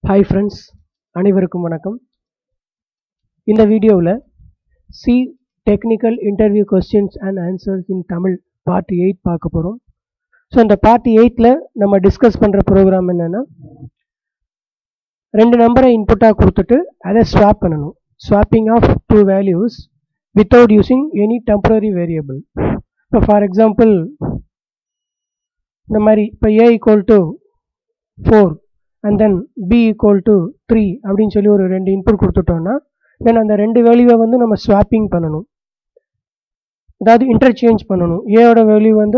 hi friends அனைவருக்கும் வணக்கம் இந்த வீடியோவில் C technical interview questions and answers in Tamil part eight பார்க்க போகிறோம் ஸோ இந்த பார்ட் எயிட்டில் நம்ம டிஸ்கஸ் பண்ணுற ப்ரோக்ராம் என்னென்னா ரெண்டு நம்பரை இன்புட்டாக கொடுத்துட்டு அதை ஸ்வாப் பண்ணணும் swapping of two values without using any temporary variable இப்போ ஃபார் எக்ஸாம்பிள் இந்த மாதிரி இப்போ A equal to four and then B equal to three அப்படின்னு சொல்லி ஒரு ரெண்டு இன்புட் கொடுத்துட்டோம்னா தென் அந்த ரெண்டு வேல்யூவை வந்து நம்ம ஸ்வாப்பிங் பண்ணணும் அதாவது இன்டர்சேஞ்ச் பண்ணணும் ஏயோட வேல்யூ வந்து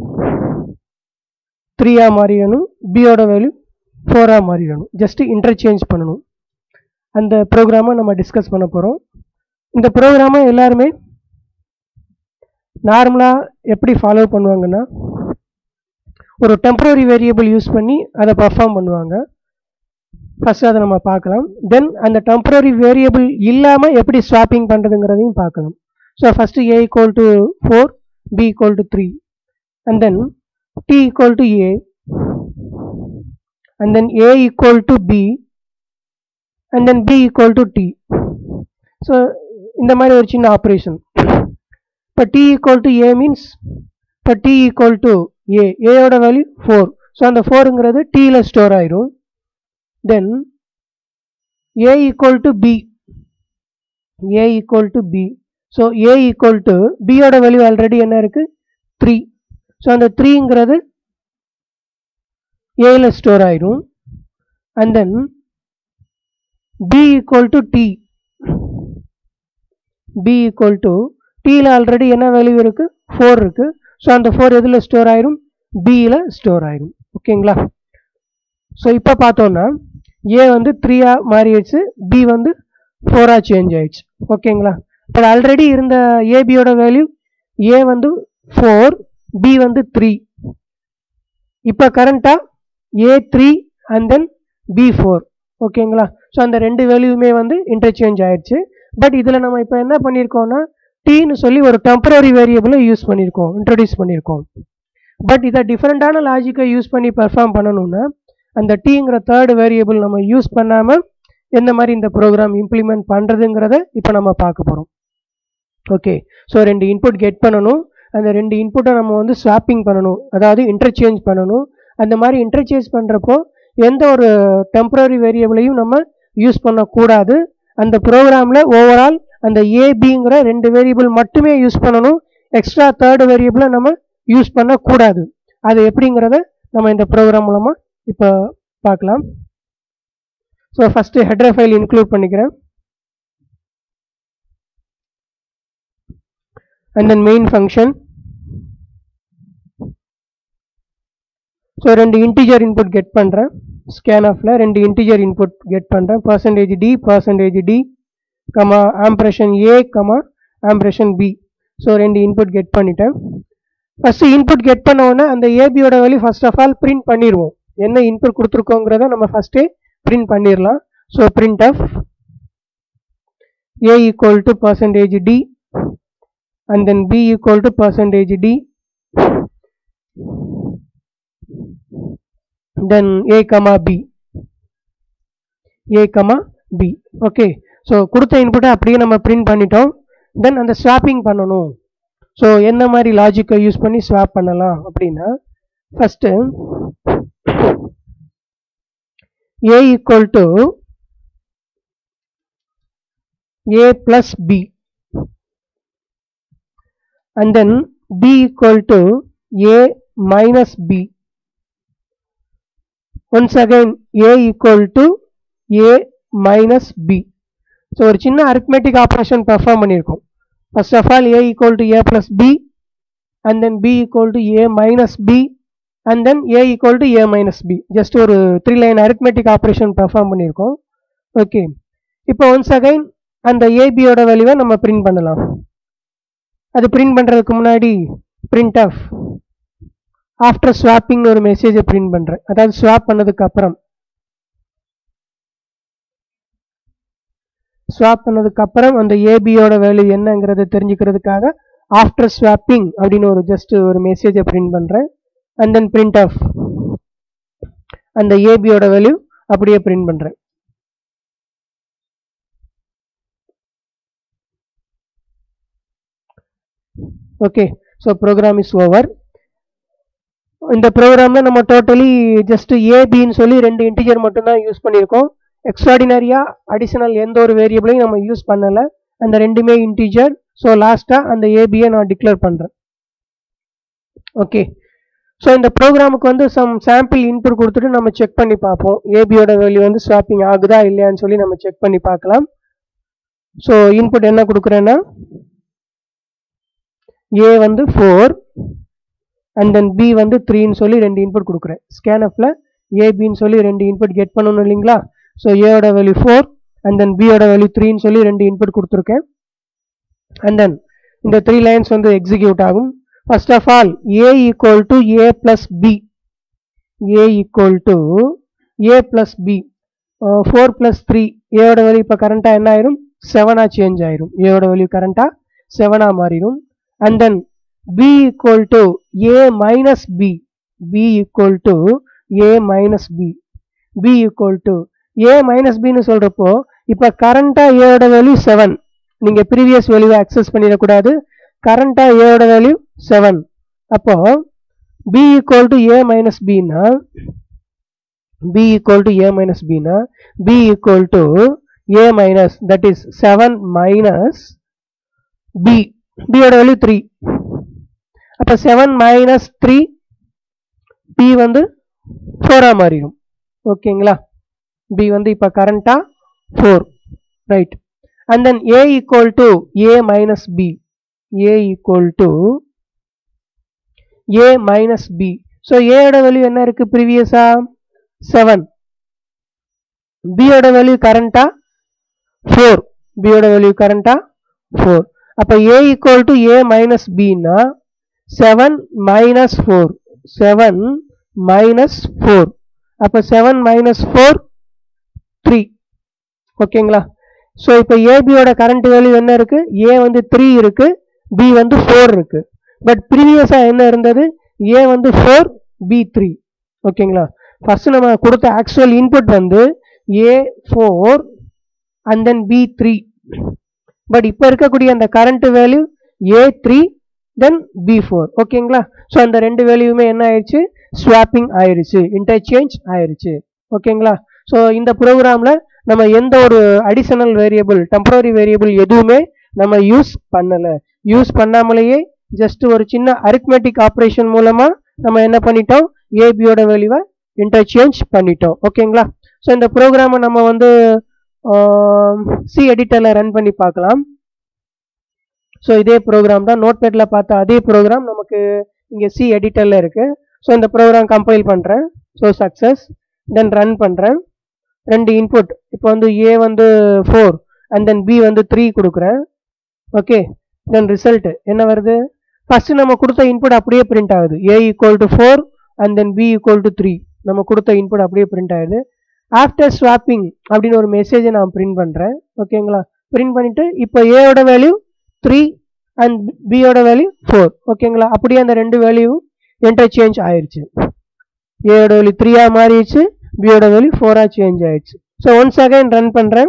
த்ரீயாக மாறிடணும் பியோட வேல்யூ ஃபோராக மாறிடணும் ஜஸ்ட் இன்டர்சேஞ்ச் பண்ணணும் அந்த ப்ரோக்ராமை நம்ம டிஸ்கஸ் பண்ண போகிறோம் இந்த ப்ரோக்ராமை எல்லாருமே நார்மலாக எப்படி ஃபாலோ பண்ணுவாங்கன்னா ஒரு டெம்பரரி வேரியபிள் யூஸ் பண்ணி அதை பர்ஃபார்ம் பண்ணுவாங்க ஃபஸ்ட்டு அதை நம்ம பார்க்கலாம் தென் அந்த டெம்பரரி வேரியபிள் இல்லாமல் எப்படி ஸ்வாப்பிங் பண்ணுறதுங்கிறதையும் பார்க்கலாம் so first A equal to four B equal to three and then T equal to A and then A equal to B and then B equal to T so இந்த மாதிரி ஒரு சின்ன operation இப்போ T equal to A means இப்போ T equal to A ஏயோட value four so அந்த ஃபோருங்கிறது டீயில் ஸ்டோர் ஆயிரும் then A equal to B A equal to B so A equal to பியோட வேல்யூ ஆல்ரெடி என்ன இருக்கு த்ரீ ஸோ அந்த த்ரீங்கிறது ஏல ஸ்டோர் ஆயிரும் and then B equal to T B equal to டீயில் ஆல்ரெடி என்ன வேல்யூ இருக்கு ஃபோர் இருக்கு ஸோ அந்த ஃபோர் எதில் ஸ்டோர் ஆயிரும் பியில் ஸ்டோர் ஆயிரும் ஓகேங்களா ஸோ இப்போ பார்த்தோன்னா ஏ வந்து த்ரீயாக மாறிடுச்சு பி வந்து ஃபோராக சேஞ்ச் ஆயிடுச்சு ஓகேங்களா இப்போ ஆல்ரெடி இருந்த ஏபியோட வேல்யூ ஏ வந்து ஃபோர் பி வந்து த்ரீ இப்போ கரண்ட்டாக A three and then B four ஓகேங்களா ஸோ அந்த ரெண்டு வேல்யூமே வந்து இன்டர்சேஞ்ச் ஆயிடுச்சு பட் இதில் நம்ம இப்போ என்ன பண்ணியிருக்கோம்னா டீன்னு சொல்லி ஒரு டெம்பரரி வேரியபிளை யூஸ் பண்ணியிருக்கோம் இன்ட்ரடியூஸ் பண்ணியிருக்கோம் பட் இதை டிஃப்ரெண்ட்டான லாஜிக்கை யூஸ் பண்ணி பெர்ஃபார்ம் பண்ணணும்னா அந்த டீங்கிற தேர்ட் வேரியபிள் நம்ம யூஸ் பண்ணாமல் எந்த மாதிரி இந்த ப்ரோக்ராம் இம்ப்ளிமெண்ட் பண்ணுறதுங்கிறத இப்போ நம்ம பார்க்க போகிறோம் ஓகே ஸோ ரெண்டு இன்புட் கெட் பண்ணணும் அந்த ரெண்டு இன்புட்டை நம்ம வந்து ஸ்வாப்பிங் பண்ணணும் அதாவது இன்டர்சேஞ்ச் பண்ணணும் அந்த மாதிரி இன்டர்சேஞ்ச் பண்ணுறப்போ எந்த ஒரு டெம்பரரி வேரியபிளையும் நம்ம யூஸ் பண்ணக்கூடாது அந்த ப்ரோக்ராமில் ஓவரால் அந்த ஏபிங்கிற ரெண்டு வேரியபிள் மட்டுமே யூஸ் பண்ணணும் எக்ஸ்ட்ரா தேர்ட் வேரியபிளை நம்ம யூஸ் பண்ணக்கூடாது அது எப்படிங்கிறத நம்ம இந்த ப்ரோக்ராம் மூலமாக இப்போ பார்க்கலாம் so first header file include பண்ணிக்கிறேன் and then main function so ரெண்டு இன்டிஜர் இன்புட் கெட் பண்ணுறேன் ஸ்கேன் ஆஃபில் ரெண்டு இன்டிஜர் இன்புட் கெட் பண்ணுறேன் percentage D percentage D comma ampersand A comma ampersand B so ரெண்டு இன்புட் கெட் பண்ணிட்டேன் ஃபஸ்ட்டு இன்புட் கெட் பண்ண உடனே அந்த ஏபியோட value first of all print பண்ணிடுவோம் என்ன இன்புட் கொடுத்துருக்கோங்கிறத நம்ம ஃபஸ்ட்டே பிரிண்ட் பண்ணிடலாம் so print f A equal to percentage D and then B equal to percentage D then A comma B A comma B okay so கொடுத்த இன்புட்டை அப்படியே நம்ம பிரிண்ட் பண்ணிட்டோம் தென் அந்த ஸ்வாப்பிங் பண்ணணும் ஸோ என்ன மாதிரி லாஜிக்கை யூஸ் பண்ணி ஸ்வாப் பண்ணலாம் அப்படின்னா first A equal to A plus B and then B equal to A minus B once again A equal to A minus B so ஒரு சின்ன அரித்மெட்டிக் ஆப்ரேஷன் பெர்ஃபார்ம் பண்ணியிருக்கோம் first of all A equal to A plus B and then B equal to A minus B and then A equal to A minus B just ஒரு three line arithmetic operation perform பண்ணியிருக்கோம் okay இப்போ once again அந்த ஏபியோட வேல்யூவை நம்ம print பண்ணலாம் அது print பண்ணுறதுக்கு முன்னாடி பிரிண்ட் ஆஃப் ஆஃப்டர் ஸ்வாப்பிங்னு ஒரு மெசேஜை பிரிண்ட் பண்ணுறேன் அதாவது ஸ்வாப் பண்ணதுக்கு அப்புறம் ஸ்வாப் பண்ணதுக்கு அப்புறம் அந்த ஏபியோட வேல்யூ என்னங்கிறத தெரிஞ்சுக்கிறதுக்காக ஆஃப்டர் ஸ்வாப்பிங் அப்படின்னு ஒரு ஜஸ்ட் ஒரு மெசேஜை பிரிண்ட் பண்ணுறேன் அண்ட் தென் பிரிண்ட் ஆஃப் அந்த ஏபியோட வேல்யூ அப்படியே பிரிண்ட் பண்றேன் okay so program is over இந்த ப்ரோக்ராம்ல நம்ம டோட்டலி ஜஸ்ட் ஏபின்னு சொல்லி ரெண்டு இன்டிஜர் மட்டும்தான் யூஸ் பண்ணியிருக்கோம் எக்ஸ்ட்ராடினரியா அடிஷனல் எந்த ஒரு வேரியபிளையும் நம்ம யூஸ் பண்ணல அந்த ரெண்டுமே இன்டிஜர் ஸோ லாஸ்டா அந்த ஏபியை நான் டிக்ளேர் பண்றேன் ஓகே ஸோ இந்த ப்ரோக்ராமுக்கு வந்து சம் சாம்பிள் இன்புட் கொடுத்துட்டு நம்ம செக் பண்ணி பார்ப்போம் ஏபியோட வேல்யூ வந்து ஸ்வாப்பிங் ஆகுதா இல்லையான்னு சொல்லி நம்ம செக் பண்ணி பார்க்கலாம் ஸோ இன்புட் என்ன கொடுக்குறேன்னா ஏ வந்து ஃபோர் அண்ட் தென் பி வந்து த்ரீன்னு சொல்லி ரெண்டு இன்புட் கொடுக்குறேன் ஸ்கேனஃபில் ஏபின்னு சொல்லி ரெண்டு இன்புட் கெட் பண்ணணும் இல்லைங்களா ஸோ ஏயோட வேல்யூ ஃபோர் அண்ட் தென் பியோட வேல்யூ த்ரீன்னு சொல்லி ரெண்டு இன்புட் கொடுத்துருக்கேன் அண்ட் தென் இந்த த்ரீ லைன்ஸ் வந்து எக்ஸிக்யூட் ஆகும் first of all A equal to A plus B A equal to A plus B four plus three ஏயோட வேல்யூ இப்போ கரண்ட்டாக என்ன ஆயிரும் செவனாக சேஞ்ச் ஆயிரும் ஏயோட வேல்யூ கரண்ட்டாக செவனாக மாறிடும் and then b equal to a minus b b equal to a minus b b equal to a minus b னு சொல்றப்போ இப்ப கரண்டா a ஓட வேல்யூ செவன் நீங்க ப்ரீவியஸ் வேல்யூவை அக்சஸ் பண்ணிடக்கூடாது கரண்டா a ஓட வேல்யூ செவன் அப்போ b equal to a minus b னா b equal to a minus b னா b equal to a minus that is 7 minus b b ஓட வேல்யூ 3 அப்ப செவன் மைனஸ் த்ரீ பி வந்து ஃபோரா மாறிடும் ஓகேங்களா பி வந்து இப்ப கரண்டா four right and then A equal to A minus B A equal to A minus B so ஏயோட value என்ன இருக்கு ப்ரீவியஸா செவன் பியோட வேல்யூ கரண்டா ஃபோர் பியோட வேல்யூ கரண்டா ஃபோர் அப்ப A equal to A minus பின்னா seven minus four seven minus four அப்போ செவன் மைனஸ் ஃபோர் த்ரீ ஓகேங்களா ஸோ இப்போ ஏபியோட கரண்ட் வேல்யூ என்ன இருக்கு ஏ வந்து த்ரீ இருக்கு பி வந்து ஃபோர் இருக்கு பட் ப்ரீவியஸாக என்ன இருந்தது ஏ வந்து ஃபோர் பி த்ரீ ஓகேங்களா ஃபர்ஸ்ட் நம்ம கொடுத்த ஆக்சுவல் இன்புட் வந்து A four and then B three but இப்போ இருக்கக்கூடிய அந்த current value A three then B four ஓகேங்களா ஸோ அந்த ரெண்டு வேல்யூமே என்ன ஆயிடுச்சு ஸ்வாப்பிங் ஆயிடுச்சு இன்டர்சேஞ்ச் ஆயிடுச்சு ஓகேங்களா ஸோ இந்த ப்ரோக்ராம்ல நம்ம எந்த ஒரு அடிஷனல் வேரியபிள் டெம்பரரி வேரியபிள் எதுவுமே நம்ம யூஸ் பண்ணல யூஸ் பண்ணாமலேயே ஜஸ்ட் ஒரு சின்ன அரித்மெட்டிக் ஆப்ரேஷன் மூலமா நம்ம என்ன பண்ணிட்டோம் ஏபியோட வேல்யூவை இன்டர்சேஞ்ச் பண்ணிட்டோம் ஓகேங்களா ஸோ இந்த ப்ரோக்ராமை நம்ம வந்து சி எடிட்டர்ல ரன் பண்ணி பார்க்கலாம் ஸோ இதே ப்ரோக்ராம் தான் நோட் பேட்ல பார்த்த அதே ப்ரோக்ராம் நமக்கு இங்கே சி எடிட்டர்ல இருக்கு ஸோ இந்த ப்ரோக்ராம் கம்பைல் பண்ணுறேன் ஸோ சக்ஸஸ் தென் ரன் பண்ணுறேன் ரெண்டு இன்புட் இப்போ வந்து ஏ வந்து ஃபோர் அண்ட் தென் பி வந்து த்ரீ கொடுக்குறேன் ஓகே தென் ரிசல்ட் என்ன வருது ஃபர்ஸ்ட் நம்ம கொடுத்த இன்புட் அப்படியே பிரிண்ட் ஆகுது A equal to four and then B equal to three நம்ம கொடுத்த இன்புட் அப்படியே பிரிண்ட் ஆகுது ஆஃப்டர் ஸ்வாப்பிங் அப்படின்னு ஒரு மெசேஜை நான் பிரிண்ட் பண்ணுறேன் ஓகேங்களா பிரிண்ட் பண்ணிட்டு இப்போ ஏயோட வேல்யூ த்ரீ அண்ட் பியோட வேல்யூ ஃபோர் ஓகேங்களா அப்படியே அந்த ரெண்டு வேல்யூவும் இன்டர்சேஞ்ச் ஆயிடுச்சு ஏயோட வேல்யூ த்ரீயா மாறிடுச்சு பியோட வேல்யூ ஃபோரா சேஞ்ச் ஆயிடுச்சு ஸோ ஒன்ஸ் அகைன் ரன் பண்ணுறேன்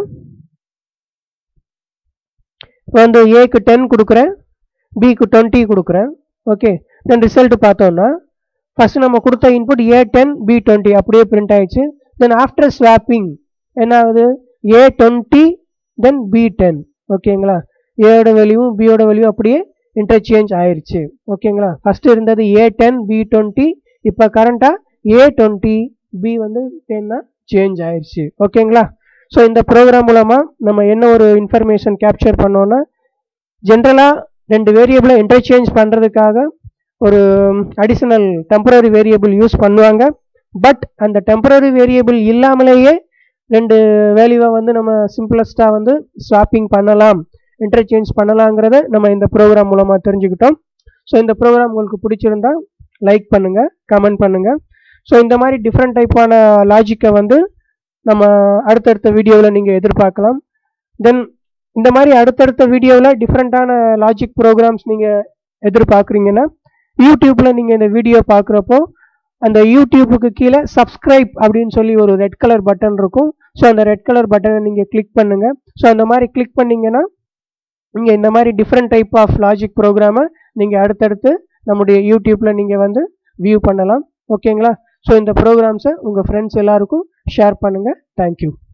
இப்போ வந்து ஏக்கு டென் கொடுக்குறேன் பிக்கு டுவெண்ட்டி கொடுக்குறேன் ஓகே தென் ரிசல்ட் பார்த்தோம்னா ஃபர்ஸ்ட் நம்ம கொடுத்த input A ten B twenty அப்படியே பிரிண்ட் ஆயிடுச்சு தென் ஆஃப்டர் ஸ்வாப்பிங் என்ன ஆகுது A twenty then B ten ஓகேங்களா ஏயோட வேல்யூவும் பியோட வேல்யூ அப்படியே இன்டர்சேஞ்ச் ஆயிருச்சு ஓகேங்களா ஃபர்ஸ்ட் இருந்தது ஏ டென் பி டுவெண்ட்டி இப்போ கரண்டா ஏ டுவெண்ட்டி பி வந்து டென்னா சேஞ்ச் ஆயிருச்சு ஓகேங்களா ஸோ இந்த ப்ரோக்ராம் மூலமா நம்ம என்ன ஒரு இன்ஃபர்மேஷன் கேப்சர் பண்ணோம்னா ஜென்ரலாக ரெண்டு வேரியபிளை இன்டர்சேஞ்ச் பண்ணுறதுக்காக ஒரு அடிஷனல் டெம்பரரி வேரியபிள் யூஸ் பண்ணுவாங்க பட் அந்த டெம்பரரி வேரியபிள் இல்லாமலேயே ரெண்டு வேல்யூவை வந்து நம்ம சிம்பிளஸ்டாக வந்து ஸ்வாப்பிங் பண்ணலாம் இன்டர்சேஞ்ச் பண்ணலாங்கிறத நம்ம இந்த ப்ரோக்ராம் மூலமாக தெரிஞ்சுக்கிட்டோம் ஸோ இந்த ப்ரோக்ராம் உங்களுக்கு பிடிச்சிருந்தா லைக் பண்ணுங்க கமெண்ட் பண்ணுங்க ஸோ இந்த மாதிரி டிஃப்ரெண்ட் டைப்பான லாஜிக்கை வந்து நம்ம அடுத்தடுத்த வீடியோவில் நீங்கள் எதிர்பார்க்கலாம் தென் இந்த மாதிரி அடுத்தடுத்த வீடியோவில் டிஃப்ரெண்ட்டான லாஜிக் ப்ரோக்ராம்ஸ் நீங்கள் எதிர்பார்க்குறீங்கன்னா யூடியூப்பில் நீங்கள் இந்த வீடியோ பார்க்குறப்போ அந்த யூடியூபுக்கு கீழே சப்ஸ்கிரைப் அப்படின்னு சொல்லி ஒரு ரெட் கலர் பட்டன் இருக்கும் ஸோ அந்த ரெட் கலர் பட்டனை நீங்கள் கிளிக் பண்ணுங்க ஸோ அந்த மாதிரி கிளிக் பண்ணீங்கன்னா நீங்கள் இந்த மாதிரி டிஃப்ரெண்ட் டைப் ஆஃப் லாஜிக் ப்ரோக்ராமை நீங்கள் அடுத்தடுத்து நம்முடைய யூடியூப்பில் நீங்கள் வந்து வியூ பண்ணலாம் ஓகேங்களா ஸோ இந்த ப்ரோக்ராம்ஸை உங்கள் ஃப்ரெண்ட்ஸ் எல்லாருக்கும் ஷேர் பண்ணுங்கள் தேங்க்யூ